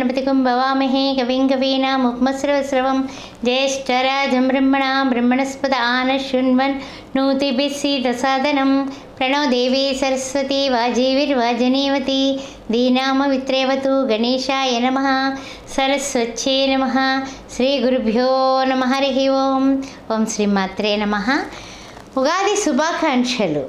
గణపతికం భవామహే కవిం కవీనాముపమస్రవస్రవం జ్యేష్ఠరాజం బ్రహ్మణాం బ్రహ్మణస్పద ఆనశృण्वन् నూతిభిస్సీదసాదనం ప్రణో దేవీ సరస్వతి వాజీవిర్వాజనీవతి దీనామవిత్రేవతు గణేశాయ నమ సరస్వత్యే నమ శ్రీ గురుభ్యో నమ హరి ఓం ఓం శ్రీమాత్రే నమ ఉగాది శుభాకాంక్షలు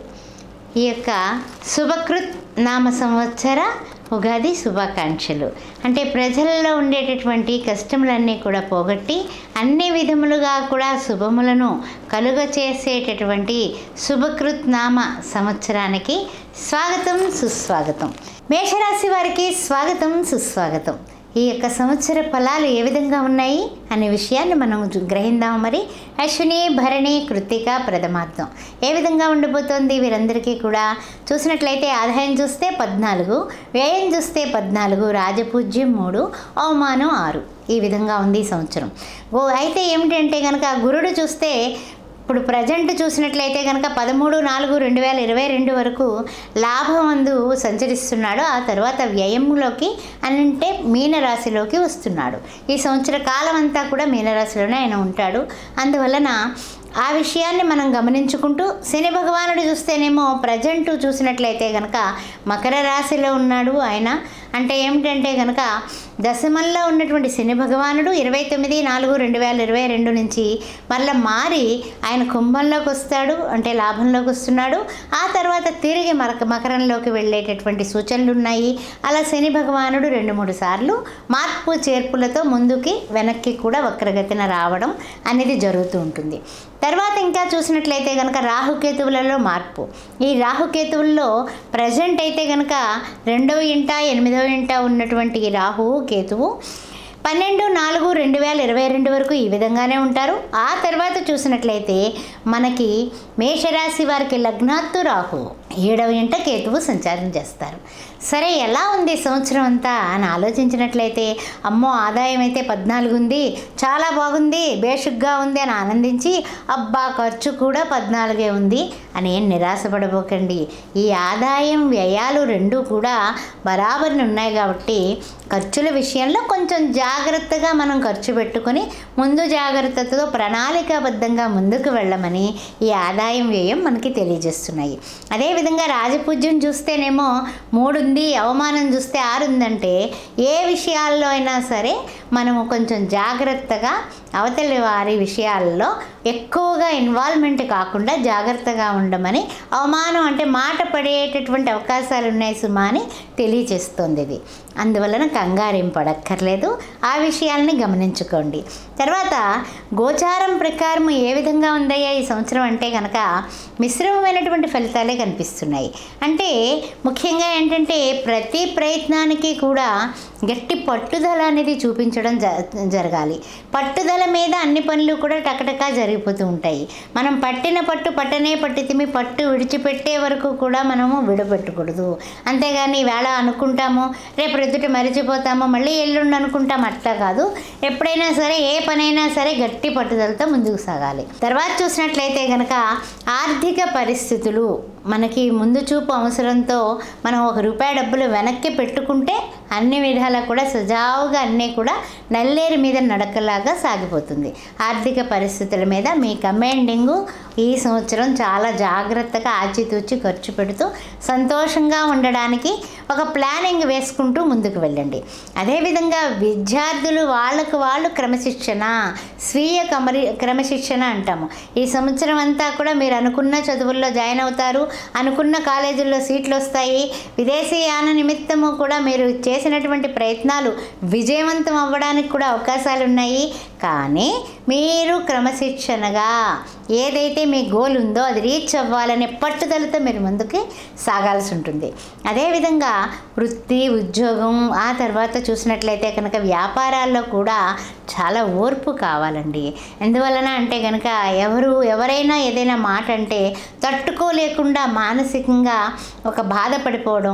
ఈ యొక్క శుభకృత్ నామ సంవత్సర ఉగాది శుభాకాంక్షలు అంటే ప్రజలలో ఉండేటటువంటి కష్టములన్నీ కూడా పోగొట్టి అన్ని విధములుగా కూడా శుభములను కలుగ చేసేటటువంటి శుభకృత్ నామ సంవత్సరానికి స్వాగతం సుస్వాగతం మేషరాశి వారికి స్వాగతం సుస్వాగతం ఈ యొక్క సంవత్సర ఫలాలు ఏ విధంగా ఉన్నాయి అనే విషయాన్ని మనం జు- గ్రహిందాం మరి అశ్విని భరణి కృత్తిక ప్రథమార్థం ఏ విధంగా ఉండబోతోంది వీరందరికీ కూడా చూసినట్లయితే ఆదాయం చూస్తే పద్నాలుగు వ్యయం చూస్తే పద్నాలుగు రాజపూజ్యం మూడు అవమానం ఆరు ఈ విధంగా ఉంది ఈ సంవత్సరం ఓ అయితే ఏమిటంటే కనుక గురుడు చూస్తే ఇప్పుడు ప్రజెంట్ చూసినట్లయితే కనుక పదమూడు నాలుగు రెండు వేల ఇరవై రెండు వరకు లాభమందు సంచరిస్తున్నాడు ఆ తర్వాత వ్యయంలోకి అంటే మీనరాశిలోకి వస్తున్నాడు ఈ సంవత్సర కాలం అంతా కూడా మీనరాశిలోనే ఆయన ఉంటాడు అందువలన ఆ విషయాన్ని మనం గమనించుకుంటూ శని భగవానుడు చూస్తేనేమో ప్రజెంట్ చూసినట్లయితే కనుక మకర రాశిలో ఉన్నాడు ఆయన అంటే ఏమిటంటే కనుక దశమంలో ఉన్నటువంటి శని భగవానుడు ఇరవై తొమ్మిది నాలుగు రెండు వేల ఇరవై రెండు నుంచి మళ్ళీ మారి ఆయన కుంభంలోకి వస్తాడు అంటే లాభంలోకి వస్తున్నాడు ఆ తర్వాత తిరిగి మరక మకరంలోకి వెళ్ళేటటువంటి సూచనలు ఉన్నాయి అలా శని భగవానుడు రెండు మూడు సార్లు మార్పు చేర్పులతో ముందుకి వెనక్కి కూడా వక్రగతిన రావడం అనేది జరుగుతూ ఉంటుంది తర్వాత ఇంకా చూసినట్లయితే కనుక రాహుకేతువులలో మార్పు ఈ రాహుకేతువుల్లో ప్రజెంట్ అయితే కనుక రెండవ ఇంట ఎనిమిదవ ఇంట ఉన్నటువంటి ఈ రాహువు కేతువు పన్నెండు నాలుగు రెండు వేల ఇరవై రెండు వరకు ఈ విధంగానే ఉంటారు ఆ తర్వాత చూసినట్లయితే మనకి మేషరాశి వారికి లగ్నాత్తు రాహు ఏడవ ఇంట కేతువు సంచారం చేస్తారు సరే ఎలా ఉంది ఈ సంవత్సరం అంతా అని ఆలోచించినట్లయితే అమ్మో ఆదాయం అయితే పద్నాలుగు ఉంది చాలా బాగుంది బేషుగ్గా ఉంది అని ఆనందించి అబ్బా ఖర్చు కూడా పద్నాలుగే ఉంది అని ఏం నిరాశపడబోకండి ఈ ఆదాయం వ్యయాలు రెండు కూడా బరాబర్ని ఉన్నాయి కాబట్టి ఖర్చుల విషయంలో కొంచెం జాగ్రత్తగా మనం ఖర్చు పెట్టుకొని ముందు జాగ్రత్తతో ప్రణాళికాబద్ధంగా ముందుకు వెళ్ళమని ఈ ఆదాయం వ్యయం మనకి తెలియజేస్తున్నాయి అదేవిధంగా రాజపూజ్యం చూస్తేనేమో మూడు ఉంది అవమానం చూస్తే ఆరు ఉందంటే ఏ విషయాల్లో అయినా సరే మనము కొంచెం జాగ్రత్తగా అవతలి వారి విషయాల్లో ఎక్కువగా ఇన్వాల్వ్మెంట్ కాకుండా జాగ్రత్తగా ఉండమని అవమానం అంటే మాట పడేటటువంటి అవకాశాలు ఉన్నాయి సుమా అని తెలియచేస్తుంది ఇది అందువలన కంగారేం పడక్కర్లేదు ఆ విషయాల్ని గమనించుకోండి తర్వాత గోచారం ప్రకారం ఏ విధంగా ఉందయ్యా ఈ సంవత్సరం అంటే కనుక మిశ్రమమైనటువంటి ఫలితాలే కనిపిస్తున్నాయి అంటే ముఖ్యంగా ఏంటంటే ప్రతి ప్రయత్నానికి కూడా గట్టి పట్టుదల అనేది చూపించడం జ జరగాలి పట్టుదల మీద అన్ని పనులు కూడా టకటకా జరిగిపోతూ ఉంటాయి మనం పట్టిన పట్టు పట్టనే పట్టితిమి పట్టు విడిచిపెట్టే వరకు కూడా మనము విడబెట్టకూడదు అంతేగాని వేళ అనుకుంటాము రేపు ప్రొద్దుట మరిచిపోతాము మళ్ళీ ఎల్లుండి అనుకుంటాం అట్లా కాదు ఎప్పుడైనా సరే ఏ పనైనా సరే గట్టి పట్టుదలతో ముందుకు సాగాలి తర్వాత చూసినట్లయితే కనుక ఆర్థిక పరిస్థితులు మనకి ముందు చూపు అవసరంతో మనం ఒక రూపాయి డబ్బులు వెనక్కి పెట్టుకుంటే అన్ని విధాలా కూడా సజావుగా అన్నీ కూడా నల్లేరు మీద నడకలాగా సాగిపోతుంది ఆర్థిక పరిస్థితుల మీద మీ కమాండింగు ఈ సంవత్సరం చాలా జాగ్రత్తగా ఆచితూచి ఖర్చు పెడుతూ సంతోషంగా ఉండడానికి ఒక ప్లానింగ్ వేసుకుంటూ ముందుకు వెళ్ళండి అదేవిధంగా విద్యార్థులు వాళ్ళకు వాళ్ళు క్రమశిక్షణ స్వీయ కమరి క్రమశిక్షణ అంటాము ఈ సంవత్సరం అంతా కూడా మీరు అనుకున్న చదువుల్లో జాయిన్ అవుతారు అనుకున్న కాలేజీల్లో సీట్లు వస్తాయి విదేశీయాన నిమిత్తము కూడా మీరు చేసినటువంటి ప్రయత్నాలు విజయవంతం అవ్వడానికి కూడా అవకాశాలు ఉన్నాయి కానీ మీరు క్రమశిక్షణగా ఏదైతే మీ గోల్ ఉందో అది రీచ్ అవ్వాలనే పట్టుదలతో మీరు ముందుకు సాగాల్సి ఉంటుంది అదేవిధంగా వృత్తి ఉద్యోగం ఆ తర్వాత చూసినట్లయితే కనుక వ్యాపారాల్లో కూడా చాలా ఓర్పు కావాలండి ఎందువలన అంటే కనుక ఎవరు ఎవరైనా ఏదైనా మాట అంటే తట్టుకోలేకుండా మానసికంగా ఒక బాధపడిపోవడం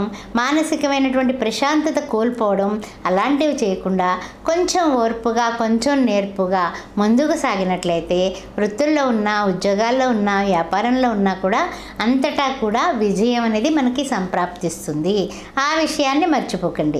మానసికమైనటువంటి ప్రశాంతత కోల్పోవడం అలాంటివి చేయకుండా కొంచెం ఓర్పుగా కొంచెం నేర్పు నేర్పుగా ముందుకు సాగినట్లయితే వృత్తుల్లో ఉన్న ఉద్యోగాల్లో ఉన్న వ్యాపారంలో ఉన్నా కూడా అంతటా కూడా విజయం అనేది మనకి సంప్రాప్తిస్తుంది ఆ విషయాన్ని మర్చిపోకండి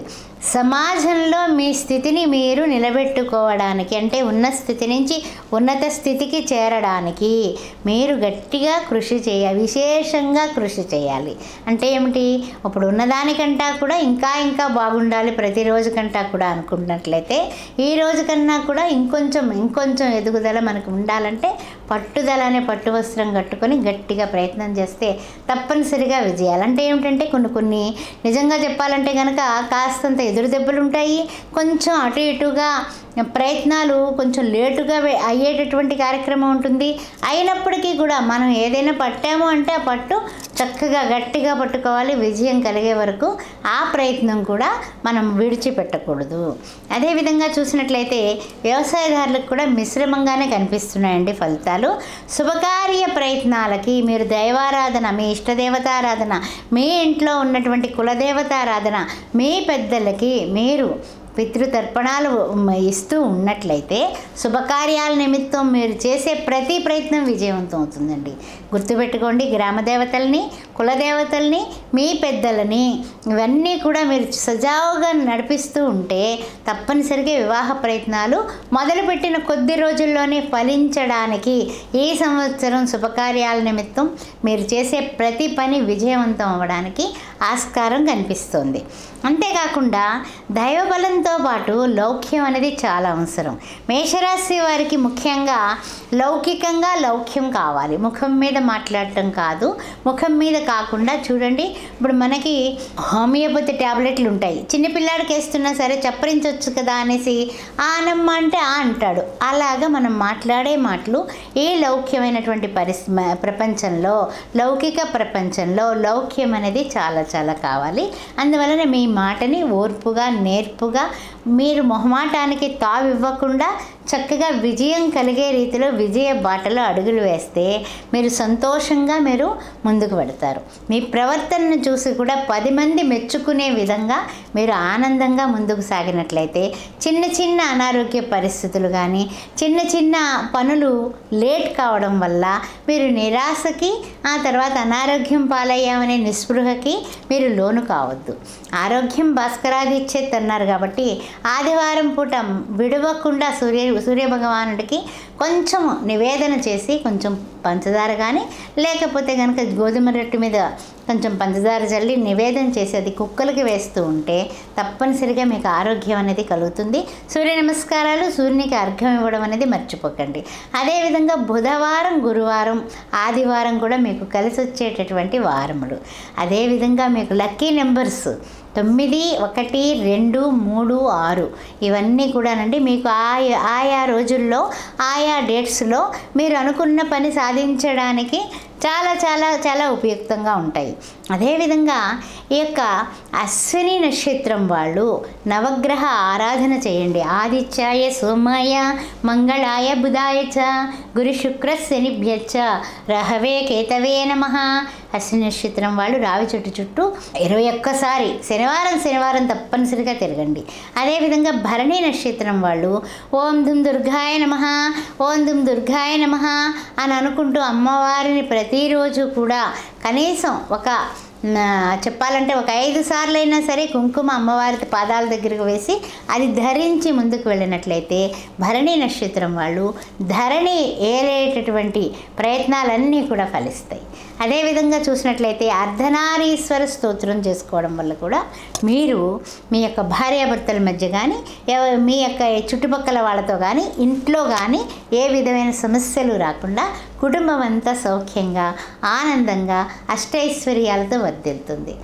సమాజంలో మీ స్థితిని మీరు నిలబెట్టుకోవడానికి అంటే ఉన్న స్థితి నుంచి ఉన్నత స్థితికి చేరడానికి మీరు గట్టిగా కృషి చేయాలి విశేషంగా కృషి చేయాలి అంటే ఏమిటి ఇప్పుడు ఉన్నదానికంటా కూడా ఇంకా ఇంకా బాగుండాలి ప్రతిరోజు కంటా కూడా అనుకున్నట్లయితే ఈ రోజు కన్నా కూడా ఇంకొంచెం ఇంకొంచెం ఎదుగుదల మనకు ఉండాలంటే పట్టుదల అనే పట్టు వస్త్రం కట్టుకొని గట్టిగా ప్రయత్నం చేస్తే తప్పనిసరిగా విజయాలు అంటే ఏమిటంటే కొన్ని కొన్ని నిజంగా చెప్పాలంటే కనుక కాస్తంత ఎదురు దెబ్బలు ఉంటాయి కొంచెం అటు ఇటుగా ప్రయత్నాలు కొంచెం లేటుగా వే- అయ్యేటటువంటి కార్యక్రమం ఉంటుంది అయినప్పటికీ కూడా మనం ఏదైనా పట్టాము అంటే ఆ పట్టు చక్కగా గట్టిగా పట్టుకోవాలి విజయం కలిగే వరకు ఆ ప్రయత్నం కూడా మనం విడిచిపెట్టకూడదు అదేవిధంగా చూసినట్లయితే వ్యవసాయదారులకు కూడా మిశ్రమంగానే కనిపిస్తున్నాయండి ఫలితాలు శుభకార్య ప్రయత్నాలకి మీరు దైవారాధన మీ ఇష్టదేవతారాధన మీ ఇంట్లో ఉన్నటువంటి కులదేవతారాధన మీ పెద్దలకి మీరు పితృతర్పణాలు మ- ఇస్తూ ఉన్నట్లయితే శుభకార్యాల నిమిత్తం మీరు చేసే ప్రతి ప్రయత్నం విజయవంతం అవుతుందండి గుర్తుపెట్టుకోండి గ్రామ దేవతల్ని కులదేవతల్ని మీ పెద్దలని ఇవన్నీ కూడా మీరు సజావుగా నడిపిస్తూ ఉంటే తప్పనిసరిగా వివాహ ప్రయత్నాలు మొదలుపెట్టిన కొద్ది రోజుల్లోనే ఫలించడానికి ఈ సంవత్సరం శుభకార్యాల నిమిత్తం మీరు చేసే ప్రతి పని విజయవంతం అవ్వడానికి ఆస్కారం కనిపిస్తుంది అంతేకాకుండా దైవబలంతో పాటు లౌక్యం అనేది చాలా అవసరం మేషరాశి వారికి ముఖ్యంగా లౌకికంగా లౌక్యం కావాలి ముఖం మీద మాట్లాడటం కాదు ముఖం మీద కాకుండా చూడండి ఇప్పుడు మనకి హోమియోపతి ట్యాబ్లెట్లు ఉంటాయి చిన్నపిల్లాడికి వేస్తున్నా సరే చప్పరించవచ్చు కదా అనేసి ఆనమ్మ అంటే ఆ అంటాడు అలాగా మనం మాట్లాడే మాటలు ఈ లౌక్యమైనటువంటి పరిస్ మ- ప్రపంచంలో లౌకిక ప్రపంచంలో లౌక్యం అనేది చాలా చాలా కావాలి అందువలన మీ మాటని ఓర్పుగా నేర్పుగా మీరు మొహమాటానికి తావివ్వకుండా చక్కగా విజయం కలిగే రీతిలో విజయ బాటలో అడుగులు వేస్తే మీరు సంతోషంగా మీరు ముందుకు పెడతారు మీ ప్రవర్తనను చూసి కూడా పది మంది మెచ్చుకునే విధంగా మీరు ఆనందంగా ముందుకు సాగినట్లయితే చిన్న చిన్న అనారోగ్య పరిస్థితులు కానీ చిన్న చిన్న పనులు లేట్ కావడం వల్ల మీరు నిరాశకి ఆ తర్వాత అనారోగ్యం పాలయ్యామనే నిస్పృహకి మీరు లోను కావద్దు ఆరోగ్యం భాస్కరాదిచ్చేది అన్నారు కాబట్టి ఆదివారం పూట విడవకుండా సూర్య సూర్య భగవానుడికి కొంచెం నివేదన చేసి కొంచెం పంచదార కానీ లేకపోతే కనుక గోధుమ రొట్టె మీద కొంచెం పంచదార చల్లి నివేదన చేసి అది కుక్కలకి వేస్తూ ఉంటే తప్పనిసరిగా మీకు ఆరోగ్యం అనేది కలుగుతుంది సూర్య నమస్కారాలు సూర్యునికి అర్ఘ్యం ఇవ్వడం అనేది మర్చిపోకండి అదేవిధంగా బుధవారం గురువారం ఆదివారం కూడా మీకు కలిసి వచ్చేటటువంటి వారములు అదేవిధంగా మీకు లక్కీ నెంబర్స్ తొమ్మిది ఒకటి రెండు మూడు ఆరు ఇవన్నీ కూడానండి మీకు ఆయా ఆయా రోజుల్లో ఆయా డేట్స్లో మీరు అనుకున్న పని సాధించడానికి చాలా చాలా చాలా ఉపయుక్తంగా ఉంటాయి అదేవిధంగా ఈ యొక్క అశ్విని నక్షత్రం వాళ్ళు నవగ్రహ ఆరాధన చేయండి ఆదిత్యాయ సోమాయ మంగళాయ బుధాయ చ గురు శుక్ర శనిభ్యచ్చ రహవే కేతవే నమ అశ్విని నక్షత్రం వాళ్ళు రావి చెట్టు చుట్టూ ఇరవై ఒక్కసారి శనివారం శనివారం తప్పనిసరిగా తిరగండి అదేవిధంగా భరణి నక్షత్రం వాళ్ళు ఓం దుమ్ దుర్గాయ నమ ఓం దుమ్ దుర్గాయ నమ అని అనుకుంటూ అమ్మవారిని ప్రతిరోజు కూడా కనీసం ఒక నా చెప్పాలంటే ఒక ఐదు సార్లు అయినా సరే కుంకుమ అమ్మవారి పాదాల దగ్గరకు వేసి అది ధరించి ముందుకు వెళ్ళినట్లయితే భరణి నక్షత్రం వాళ్ళు ధరణి ఏలేటటువంటి ప్రయత్నాలన్నీ కూడా ఫలిస్తాయి అదేవిధంగా చూసినట్లయితే అర్ధనారీశ్వర స్తోత్రం చేసుకోవడం వల్ల కూడా మీరు మీ యొక్క భార్యాభర్తల మధ్య కానీ ఎవ- మీ యొక్క చుట్టుపక్కల వాళ్ళతో కానీ ఇంట్లో కానీ ఏ విధమైన సమస్యలు రాకుండా కుటుంబం అంతా సౌఖ్యంగా ఆనందంగా అష్టైశ్వర్యాలతో వర్ధిల్తుంది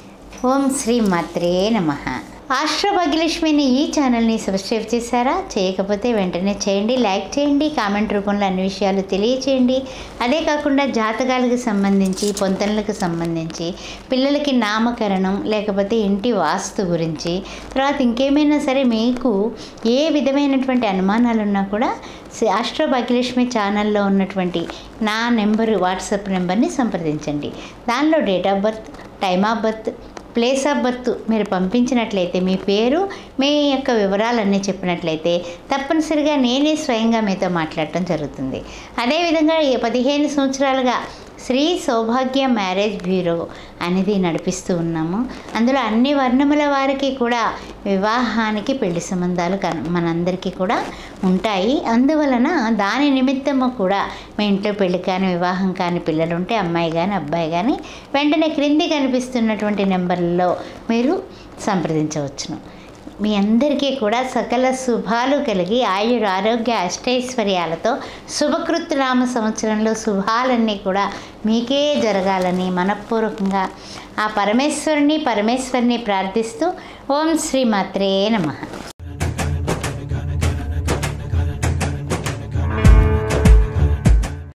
ఓం శ్రీ మాత్రే నమ ఆశ్ర భాగ్యలక్ష్మిని ఈ ఛానల్ని సబ్స్క్రైబ్ చేశారా చేయకపోతే వెంటనే చేయండి లైక్ చేయండి కామెంట్ రూపంలో అన్ని విషయాలు తెలియచేయండి అదే కాకుండా జాతకాలకు సంబంధించి పొంతనలకు సంబంధించి పిల్లలకి నామకరణం లేకపోతే ఇంటి వాస్తు గురించి తర్వాత ఇంకేమైనా సరే మీకు ఏ విధమైనటువంటి అనుమానాలు ఉన్నా కూడా శ్రీ ఆస్ట్రో భాగ్యలక్ష్మి ఛానల్లో ఉన్నటువంటి నా నెంబరు వాట్సాప్ నెంబర్ని సంప్రదించండి దానిలో date of birth time of birth place of birth మీరు పంపించినట్లయితే మీ పేరు మీ యొక్క వివరాలన్నీ చెప్పినట్లయితే తప్పనిసరిగా నేనే స్వయంగా మీతో మాట్లాడటం జరుగుతుంది అదేవిధంగా ఈ పదిహేను సంవత్సరాలుగా శ్రీ సౌభాగ్య మ్యారేజ్ బ్యూరో అనేది నడిపిస్తూ ఉన్నాము అందులో అన్ని వర్ణముల వారికి కూడా వివాహానికి పెళ్లి సంబంధాలు కన మనందరికీ కూడా ఉంటాయి అందువలన దాని నిమిత్తము కూడా మీ ఇంట్లో పెళ్లి కాని వివాహం కాని పిల్లలు ఉంటే అమ్మాయి కానీ అబ్బాయి కానీ వెంటనే క్రింది కనిపిస్తున్నటువంటి నెంబర్లలో మీరు సంప్రదించవచ్చును మీ అందరికీ కూడా సకల శుభాలు కలిగి ఆయుర ఆరోగ్య అష్టైశ్వర్యాలతో శుభకృత్ నామ సంవత్సరంలో శుభాలన్నీ కూడా మీకే జరగాలని మనఃపూర్వకంగా ఆ పరమేశ్వరుని పరమేశ్వరిని ప్రార్థిస్తూ ఓం శ్రీ మాత్రే నమః